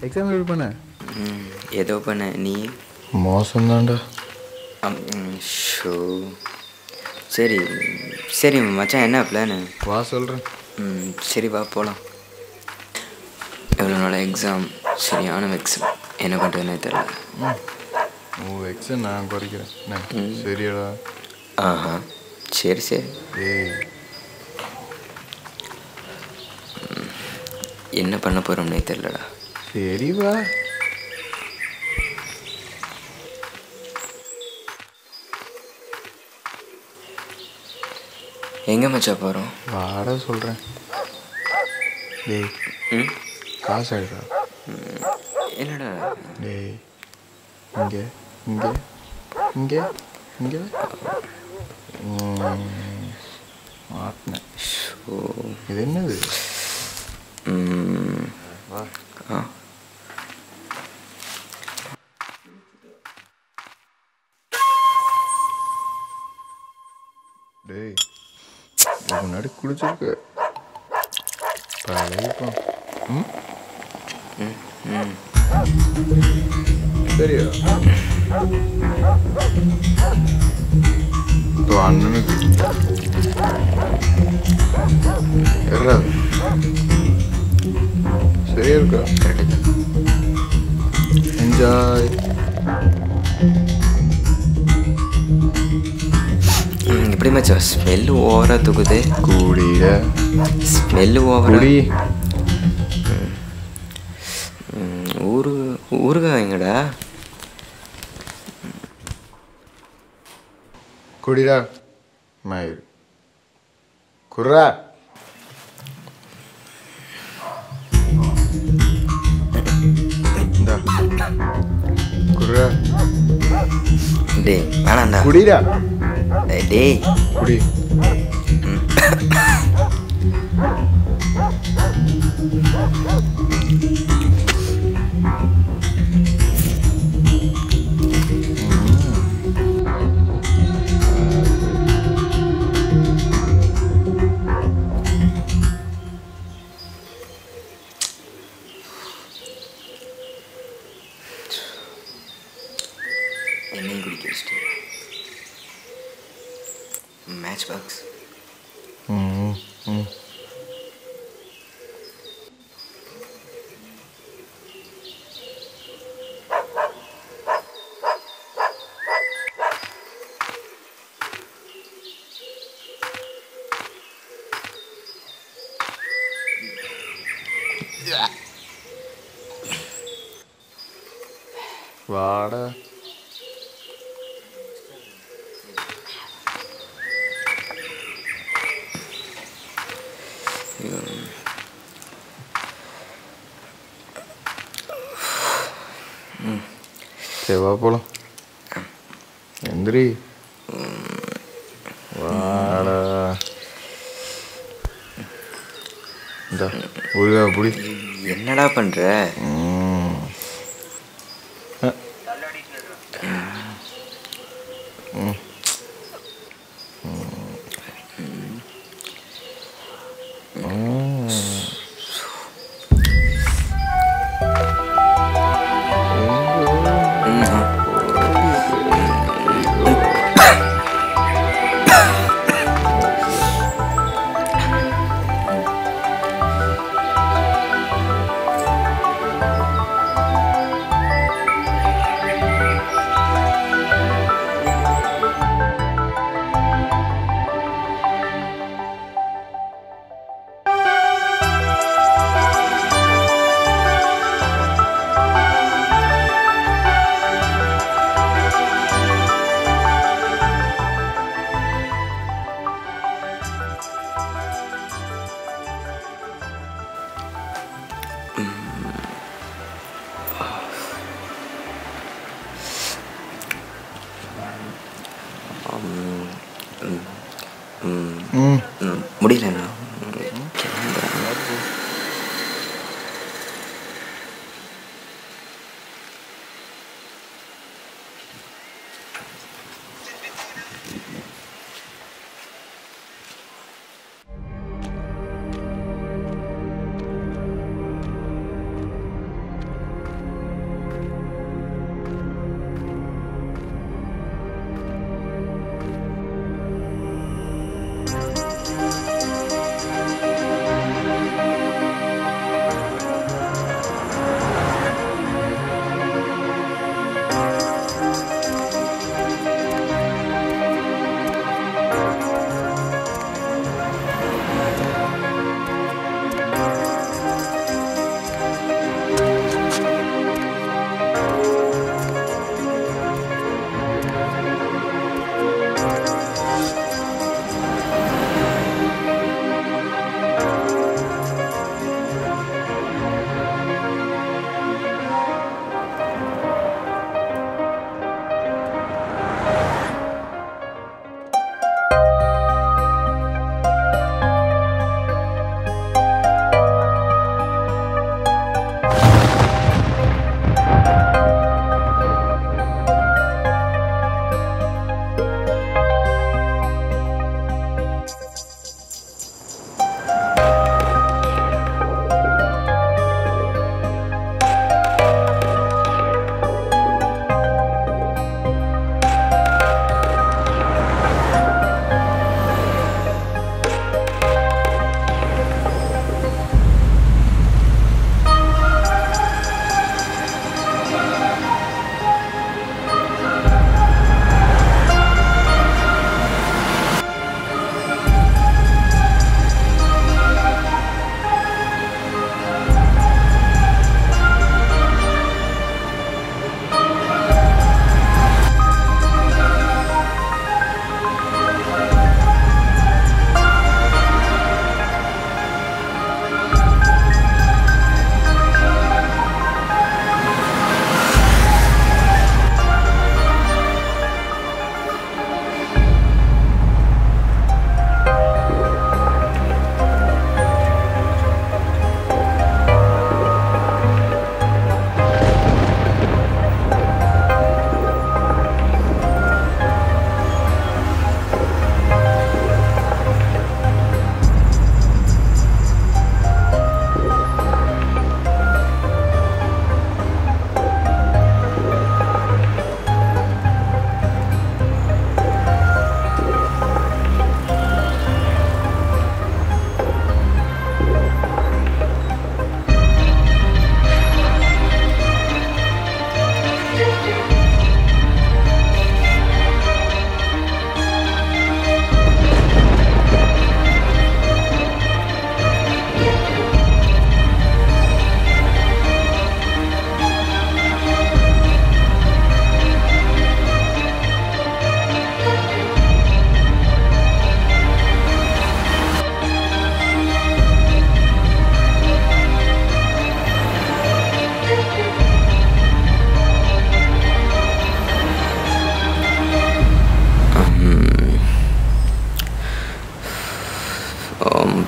Exam எப்படி பண்ண ம், ஏதோ பண்ண நீ மோசம்தான்டா அம், ம், ஷோ சரி சரி மச்சான் என்ன பிளானு வா சொல்கிறேன் ம் சரி வா போகலாம் எவ்வளோ நாள் எக்ஸாம் சரியான எக்ஸாம் என்ன பண்ணுறதுனே தெரில உன் எக்ஸை நான் குறைக்கிறேன் என்ன சரியாடா ஆஹா சரி சரி ஏய் என்ன பண்ண போகிறோம்னே தெரிலடா சரி வா எங்கே மச்சா போகிறோம் வாடா சொல்கிறேன் டேய் ம் காசு ஆயிடுறா என்னடா டேய் இங்கே இங்கே இங்கே இங்கே மாட்டினேன் ஷோ இது என்னது ம் வா ஆ டேய் இதுக்கு முன்னாடி குடிச்சிருக்க பழகிப்போம் ம் ம் சரியா இப்போ அண்ணனுக்கு எறாது சரியா இருக்கா கரெக்டு என்ஜாய் ம் எப்படி மச்சா ஸ்மெல்லு ஓவராக தூக்குது கூடிய ஸ்மெல்லு ஓவரா குடி ஊரு ஊருகா எங்கடா குடிடா மயிர் குர்ரா இந்தா குர்ரா டேய் வேணாண்டா குடிடா டேய், டேய் குடி என்னையும் குடிக்க வச்சுட்டு மேட்ச் பாக்ஸ் ம் ம் வாடா சரி வா போலாம் எந்திரி வாடா இந்த ஊருகா புடி என்னடா பண்ற ம். அ. ம். ம். எங்கோ ம் ம் ம் ம் முடியலண்ணா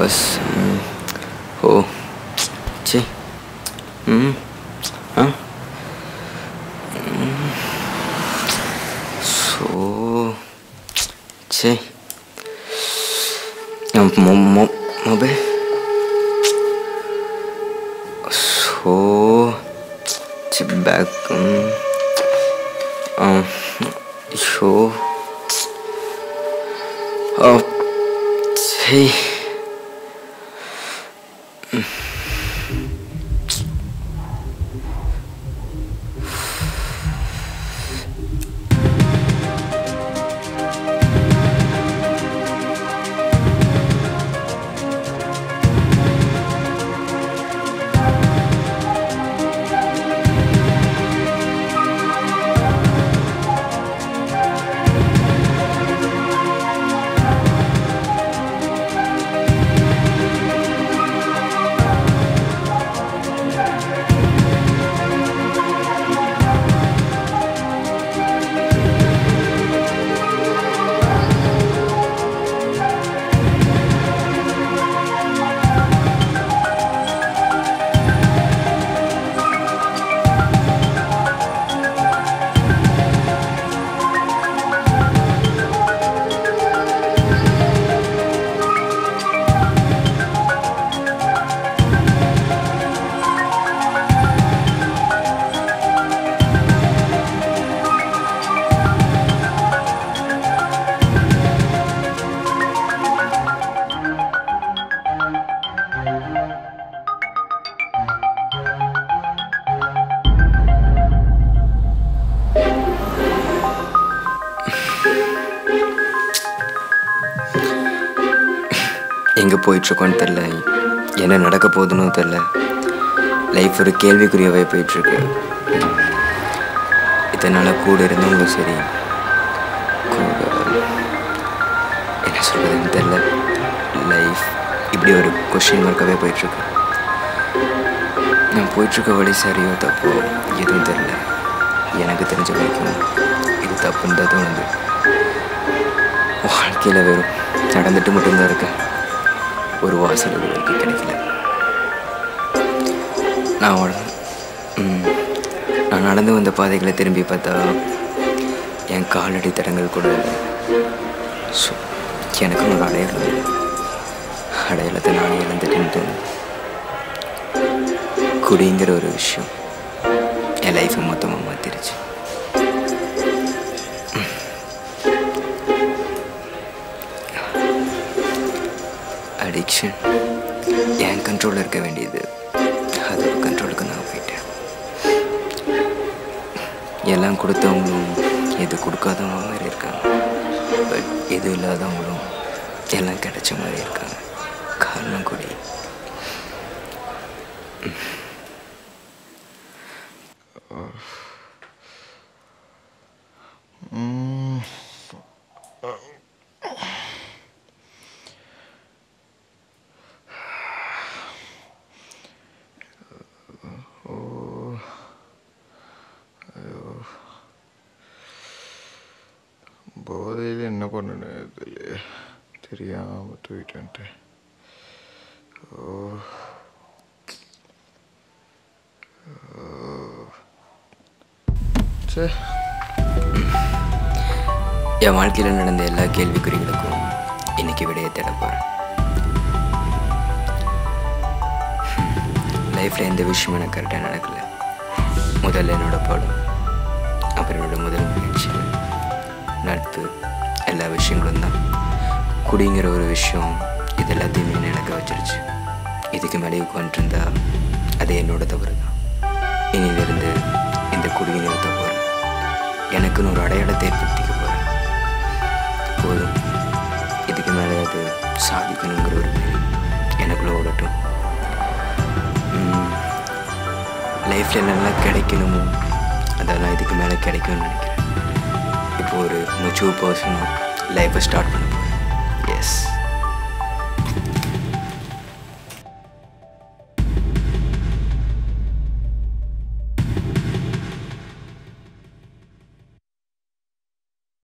பஸ் ஓ சே ம் ஆ ஸோ சே மொபைல் ஸோ சி பேக் ஷோ ஓ சே எங்கே போயிட்டுருக்கோன்னு தெரில என்ன நடக்க போகுதுன்னு தெரில லைஃப் ஒரு கேள்விக்குரியவே போயிட்டுருக்கு இதனால் கூட இருந்தவங்களும் சரி கூட என்ன சொல்கிறதுன்னு தெரில லைஃப் இப்படி ஒரு கொஷின் மார்க்காகவே போயிட்டுருக்கு நான் போயிட்டுருக்க வழி சரியோ தப்போ எதுவும் தெரில எனக்கு தெரிஞ்ச வரைக்கும் இது தப்புன்னு தான் தோணுது வாழ்க்கையில் வெறும் நடந்துட்டு மட்டும்தான் இருக்கேன் ஒரு வாசல் இது வரைக்கும் கிடைக்கல நான் உட- ம், நான் நடந்து வந்த பாதைகளை திரும்பி பார்த்தா என் காலடி தடங்கள் கூட இல்லை ஸோ எனக்கும் ஒரு அடையாளம் இல்லை அடையாளத்தை நானே இழந்துட்டேன்னு தோணும் குடிங்கிற ஒரு விஷயம் என் லைஃப்பை மொத்தமாக மாற்றிருச்சு அடிக்ஷன் என் கண்ட்ரோலில் இருக்க வேண்டியது அது ஒரு கண்ட்ரோலுக்கு நான் போயிட்டேன் எல்லாம் கொடுத்தவங்களும் எது கொடுக்காதவங்க மாதிரி இருக்காங்க பட் எது இல்லாதவங்களும் எல்லாம் கிடைச்ச மாதிரி இருக்காங்க காரணம் குடி போதையில் என்ன பண்ணணும் தெரியல தெரியாமல் தூக்கிட்டு ஓ சே என் வாழ்க்கையில் நடந்த எல்லா கேள்விக்குறிகளுக்கும் இன்னைக்கு விடையை தேட போகிறேன் லைஃப்பில் எந்த விஷயமும் எனக்கு கரெக்டாக நடக்கல முதல்ல என்னோட பாடம் அப்புறம் என்னோட முதல் முயற்சிகள் நட்பு எல்லா விஷயங்களும் தான் குடிங்கிற ஒரு விஷயம் இது எல்லாத்தையுமே என்ன இழக்க வச்சிருச்சு இதுக்கு மேலே உட்காந்துருந்தா அது என்னோட தவறு தான் இனியிலிருந்து இந்த குடியை நிறுத்த போகிறேன் எனக்குன்னு ஒரு அடையாளத்தை ஏற்படுத்திக்க போகிறேன் போதும் இதுக்கு மேலே அது சாதிக்கணுங்கிற ஒரு பேர் எனக்குள்ளே ஓடட்டும் லைஃப்பில் நல்லா கிடைக்கணுமோ அதெல்லாம் இதுக்கு மேலே கிடைக்கும்னு நினைக்கிறேன் இப்போ ஒரு மெச்சூர் பர்சனாக லைஃப்பை ஸ்டார்ட் பண்ண